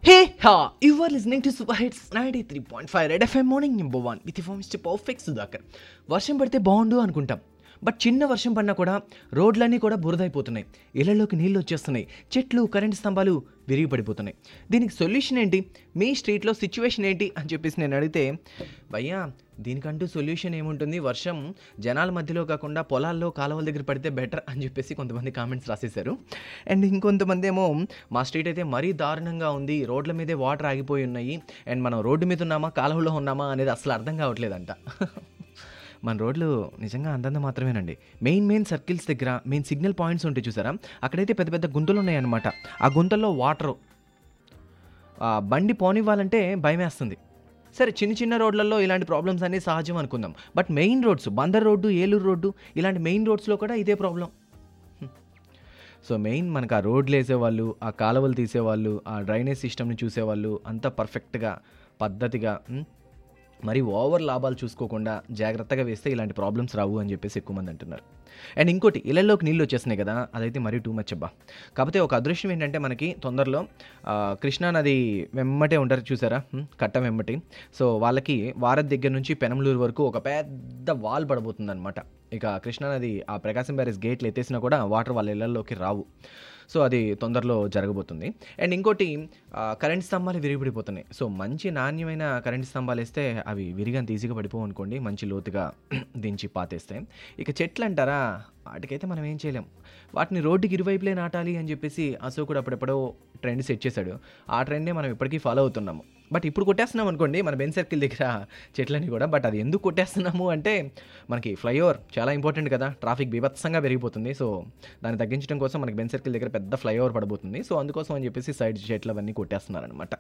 Hey ha! You are listening to Super Hits 93.5 Red FM Morning Number 1 with your Mr. Perfect Sudhakar. వర్షం పడితే బాగుండు అనుకుంటాం but చిన్న వర్షం పడినా కూడా రోడ్లన్నీ కూడా బురదైపోతున్నాయి ఇళ్లలోకి నీళ్ళు వచ్చేస్తున్నాయి చెట్లు కరెంట్ స్తంభాలు విరిగి పడిపోతున్నాయి దీనికి సొల్యూషన్ ఏంటి మీ స్ట్రీట్లో సిచ్యువేషన్ ఏంటి అని చెప్పేసి నేను అడిగితే భయ్యా దీనికంటూ సొల్యూషన్ ఏముంటుంది వర్షం జనాల మధ్యలో కాకుండా పొలాల్లో కాలువల దగ్గర పడితే బెటర్ అని చెప్పేసి కొంతమంది కామెంట్స్ రాసేశారు అండ్ ఇంకొంతమంది ఏమో మా స్ట్రీట్ అయితే మరీ దారుణంగా ఉంది రోడ్ల మీదే వాటర్ ఆగిపోయి ఉన్నాయి అండ్ మనం రోడ్డు మీద ఉన్నామా కాలువలో ఉన్నామా అనేది అసలు అర్థం కావట్లేదంట మన రోడ్లు నిజంగా అందంగా మాత్రమేనండి మెయిన్ మెయిన్ సర్కిల్స్ దగ్గర మెయిన్ సిగ్నల్ పాయింట్స్ ఉంటాయి చూసారా అక్కడైతే పెద్ద పెద్ద గుంతలు ఉన్నాయన్నమాట ఆ గుంతల్లో వాటర్ బండి పోనివ్వాలంటే భయం వేస్తుంది సరే చిన్న చిన్న రోడ్లలో ఇలాంటి ప్రాబ్లమ్స్ అన్నీ సహజం అనుకుందాం but main roads Bandar road Eluru road ఇలాంటి మెయిన్ రోడ్స్లో కూడా ఇదే ప్రాబ్లం సో మెయిన్ మనకు ఆ రోడ్లు వేసేవాళ్ళు ఆ కాలువలు తీసేవాళ్ళు ఆ డ్రైనేజ్ సిస్టమ్ని చూసేవాళ్ళు అంతా పర్ఫెక్ట్గా పద్ధతిగా ఉమ్, మరి ఓవర్ లాభాలు చూసుకోకుండా జాగ్రత్తగా వేస్తే ఇలాంటి ప్రాబ్లమ్స్ రావు అని చెప్పేసి ఎక్కువ మంది అంటున్నారు అండ్ ఇంకోటి ఇళ్లలోకి నీళ్ళు వచ్చేస్తున్నాయి కదా అదైతే మరీ టూ మచ్ అబ్బా కాకపోతే ఒక అదృష్టం ఏంటంటే మనకి తొందరలో ఆ, కృష్ణా నది వెమ్మటే ఉంటారు చూసారా ఉమ్, కట్ట వెమ్మటి సో వాళ్ళకి వారధి దగ్గర నుంచి పెనంలూరు వరకు ఒక పెద్ద వాల్ పడబోతుంది ఇక కృష్ణానది ఆ ప్రకాశం బ్యారేజ్ గేట్లు ఎత్తేసినా కూడా వాటర్ వాళ్ళ ఇళ్లలోకి రావు సో అది తొందరలో జరగబోతుంది అండ్ ఇంకోటి ఆ, కరెంట్ స్తంభాలు విరిగిపడిపోతున్నాయి సో మంచి నాణ్యమైన కరెంట్ స్తంభాలు వేస్తే అవి విరిగంత ఈజీగా పడిపోవు అనుకోండి మంచి లోతుగా దించి పాతేస్తే ఇక చెట్లు అంటారా వాటికైతే మనం ఏం చేయలేం వాటిని రోడ్డుకి ఇరువైపులే నాటాలి అని చెప్పేసి అశోకుడు అప్పుడెప్పుడో ట్రెండ్ సెట్ చేశాడు ఆ ట్రెండే మనం ఇప్పటికీ ఫాలో అవుతున్నాము బట్ ఇప్పుడు కొట్టేస్తున్నాం అనుకోండి మన బెన్ సర్కిల్ దగ్గర చెట్లని కూడా బట్ అది ఎందుకు కొట్టేస్తున్నాము అంటే మనకి ఫ్లైఓవర్ చాలా ఇంపార్టెంట్ కదా ట్రాఫిక్ బీభత్సంగా పెరిగిపోతుంది సో దాన్ని తగ్గించడం కోసం మనకి బెన్ సర్కిల్ దగ్గర పెద్ద ఫ్లైఓవర్ పడబోతుంది సో అందుకోసం అని చెప్పేసి సైడ్ చెట్లు అవన్నీ కొట్టేస్తున్నారనమాట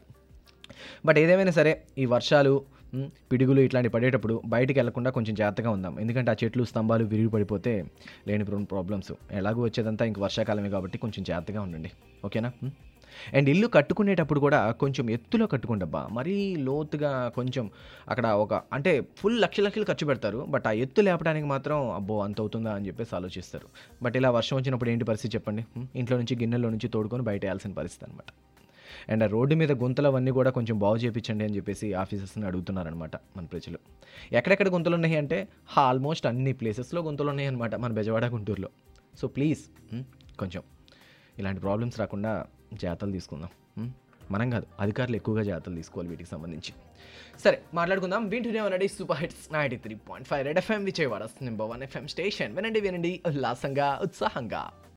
బట్ ఏదేమైనా సరే ఈ వర్షాలు ఉమ్, పిడుగులు ఇట్లాంటి పడేటప్పుడు బయటికి వెళ్లకుండా కొంచెం జాగ్రత్తగా ఉందాం ఎందుకంటే ఆ చెట్లు స్తంభాలు విరిగి పడిపోతే లేని ప్రాబ్లమ్స్ ఎలాగో వచ్చేదంతా ఇంక వర్షాకాలమే కాబట్టి కొంచెం జాగ్రత్తగా ఉండండి ఓకేనా ఉమ్. అండ్ ఇల్లు కట్టుకునేటప్పుడు కూడా కొంచెం ఎత్తులో కట్టుకోండబ్బా మరీ లోతుగా కొంచెం అక్కడ ఒక అంటే ఫుల్ లక్ష లక్షలు ఖర్చు పెడతారు బట్ ఆ ఎత్తు లేపడానికి మాత్రం అబ్బో అంత అవుతుందా అని చెప్పేసి ఆలోచిస్తారు బట్ ఇలా వర్షం వచ్చినప్పుడు ఏంటి పరిస్థితి చెప్పండి ఉమ్, ఇంట్లో నుంచి గిన్నెల్లో నుంచి తోడుకొని బయట వేయాల్సిన పరిస్థితి అనమాట అండ్ ఆ రోడ్డు మీద గుంతలు అవన్నీ కూడా కొంచెం బాగు చేయించండి అని చెప్పేసి ఆఫీసర్స్ని అడుగుతున్నారనమాట మన ప్రజలు ఎక్కడెక్కడ గుంతలు ఉన్నాయి అంటే ఆల్మోస్ట్ అన్ని ప్లేసెస్లో గుంతలు ఉన్నాయి అనమాట మన బెజవాడ గుంటూరులో సో ప్లీజ్ కొంచెం ఇలాంటి ప్రాబ్లమ్స్ రాకుండా జాగ్రత్తలు తీసుకుందాం ఉమ్, మనం కాదు అధికారులు ఎక్కువగా జాగ్రత్తలు తీసుకోవాలి వీటికి సంబంధించి సరే మాట్లాడుకుందాం వింటూనే ఉన్నాడు super hits ninety three point five Red FM Vijayawada number one FM station వినండి వినండి ఉల్లాసంగా ఉత్సాహంగా